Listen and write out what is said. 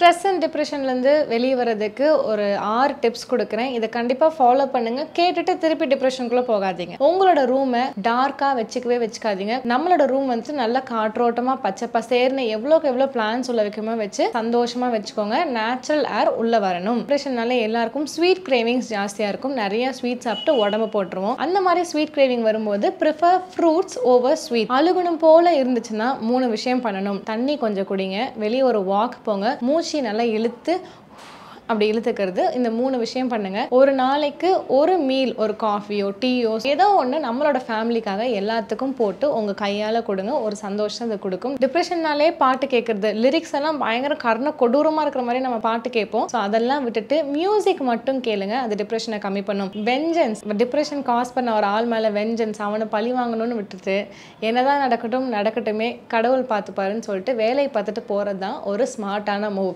stress and டிப்ரெஷன்லேருந்து வெளியே வர்றதுக்கு ஒரு ஆறு டிப்ஸ் கொடுக்குறேன் இதை கண்டிப்பாக ஃபாலோ பண்ணுங்க கேட்டுட்டு திருப்பி டிப்ரெஷனுக்குள்ளே போகாதீங்க உங்களோட ரூமை டார்க்காக வச்சுக்கவே வச்சுக்காதீங்க நம்மளோட ரூம் வந்து நல்ல காற்றோட்டமாக பச்சை பசேர்னு எவ்வளோக்கு எவ்வளோ பிளான்ஸ் உள்ள வைக்கமோ வச்சு சந்தோஷமா வச்சுக்கோங்க நேச்சுரல் ஏர் உள்ள வரணும் டிப்ரெஷன்னால எல்லாருக்கும் ஸ்வீட் கிரேவிங்ஸ் ஜாஸ்தியாக இருக்கும் நிறைய ஸ்வீட் சாப்பிட்டு உடம்பு போட்டுருவோம் அந்த மாதிரி ஸ்வீட் கிரேவிங் வரும்போது ப்ரிஃபர் ஃப்ரூட்ஸ் ஓவர் ஸ்வீட் அழுகணும் போல இருந்துச்சுன்னா மூணு விஷயம் பண்ணணும் தண்ணி கொஞ்சம் குடிங்க வெளியே ஒரு வாக் போங்க மூச்சு நல்லா இழுத்து அப்படி இழுத்துக்கிறது இந்த மூணு விஷயம் பண்ணுங்க ஒரு நாளைக்கு ஒரு மீல் ஒரு காஃபியோ டீயோ ஏதோ ஒன்று நம்மளோட ஃபேமிலிக்காக எல்லாத்துக்கும் போட்டு உங்கள் கையால் கொடுங்க ஒரு சந்தோஷம் அது கொடுக்கும் டிப்ரெஷன்னாலே பாட்டு கேட்குறது லிரிக்ஸ் எல்லாம் பயங்கர கர்ண கொடூரமாக இருக்கிற மாதிரி நம்ம பாட்டு கேட்போம் ஸோ அதெல்லாம் விட்டுட்டு மியூசிக் மட்டும் கேளுங்க அது டிப்ரெஷனை கம்மி பண்ணும் வெஞ்சன்ஸ் டிப்ரெஷன் காஸ் பண்ண ஒரு ஆள் மேலே வெஞ்சன்ஸ் அவனை பழி வாங்கணும்னு விட்டுட்டு என்னதான் நடக்கட்டும் நடக்கட்டுமே கடவுள் பார்த்துப்பாருன்னு சொல்லிட்டு வேலையை பார்த்துட்டு போகிறது தான் ஒரு ஸ்மார்ட்டான மூவ்